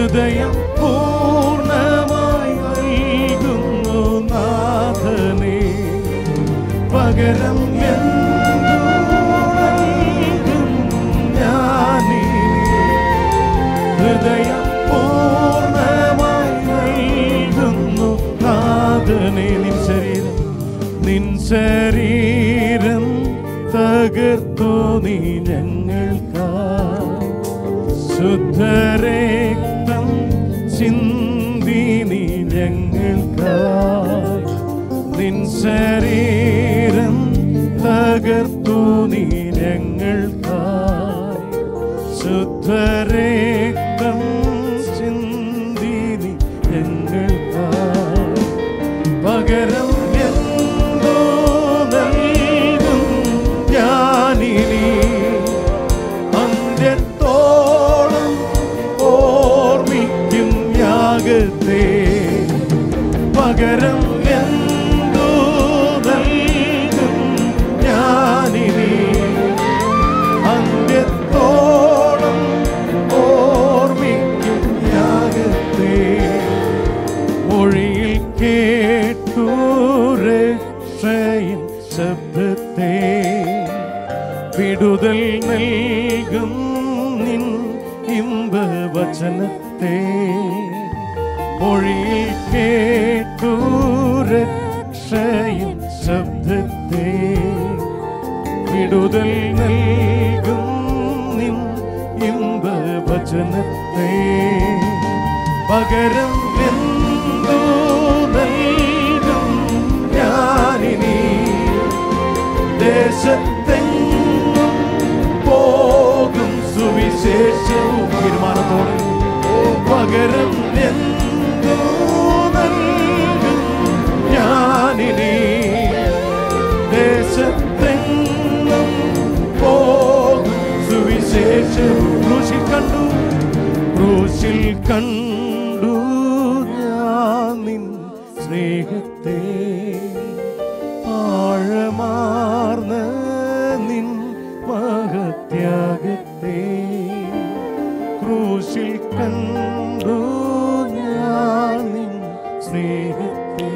ഹൃദയം പൂർണ്ണമായി നൽകുന്നു നാഥനെ പകരം എന്തു നൽകും ഞാനിനി ഹൃദയം പൂർണ്ണമായി നൽകുന്നു നാഥനെ നിൻ ശരീരം നിൻ ശരീരം തകർത്തു നീ ഞങ്ങൾക്കായി ശുദ്ധരക്തം ചിന്തി നീ ഞങ്ങൾക്കായി നിൻ ശരീരം തകർത്തു നീ ഞങ്ങൾക്കായി ശുദ്ധരക്തം ചിന്തി നീ ഞങ്ങൾക്കായി പകരം എന്തോ നൽകും ഞാനിനി അന്ത്യത്തോളം ഓർമ്മിക്കും യാഗത്തെ പകരം എന്തോ നൽകും ഞാനിനി അന്ത്യത്തോളം ഓർമ്മിക്കും യാഗത്തെ മൊഴിയിൽ കേട്ടു രക്ഷയിൻ ശബ്ദത്തെ വിടുതൽ നൽകും നിൻ ഇമ്പവചനത്തെ മൊഴിയിൽ കേട്ടു രക്ഷയിൻ ശബ്ദത്തെ വിടുതൽ നൽകും നിൻ ഇമ്പവചനത്തെ പകരം എന്തോ നൽകും ഞാനിനി ദേശത്തെങ്ങും പോകും സുവിശേഷവും തീരുമാനത്തോടെ പകരം എന്തോ നൽകും ഞാനിനി ദേശത്തെങ്ങും പോകും സുവിശേഷവും ക്രൂശിൽ കണ്ടു ക്രൂശിൽ കണ്ടു ഞാൻ നിൻ സ്നേഹത്തെ ആഴമാർന്ന നിൻ മഹത്യാഗത്തെ ക്രൂശിൽ കണ്ടു ഞാൻ നിൻ സ്നേഹത്തെ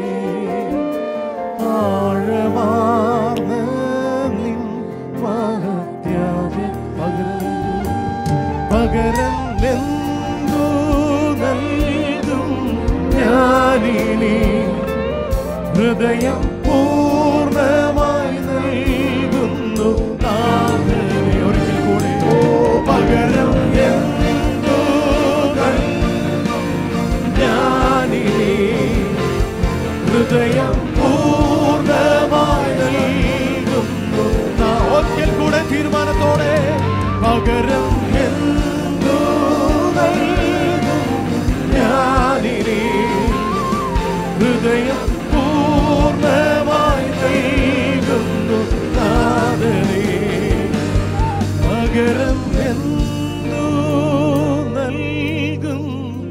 ആഴമാർന്ന നിൻ മഹത്യാഗ പകരം പകരം എന്തു നൽകും ഞാനിനി ഹൃദയം പൂർണ്ണമായി നൽകുന്നു നാഥനെ ഒരിക്കൽ കൂടെ ഓ പകരം എന്തു നൽകും ഞാനിനി ഹൃദയം പൂർണ്ണമായി നൽകുന്നു നാ- ഒരിക്കൽ കൂടെ തീരുമാനത്തോടെ പകരം എന്തു നൽകും ഞാനിനി ഹൃദയം പൂർണ്ണമായി നൽകുന്നു നാഥനെ പകരം എന്തു നൽകും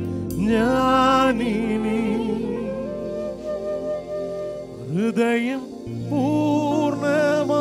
ഞാനിനി ഹൃദയം പൂർണ്ണമായി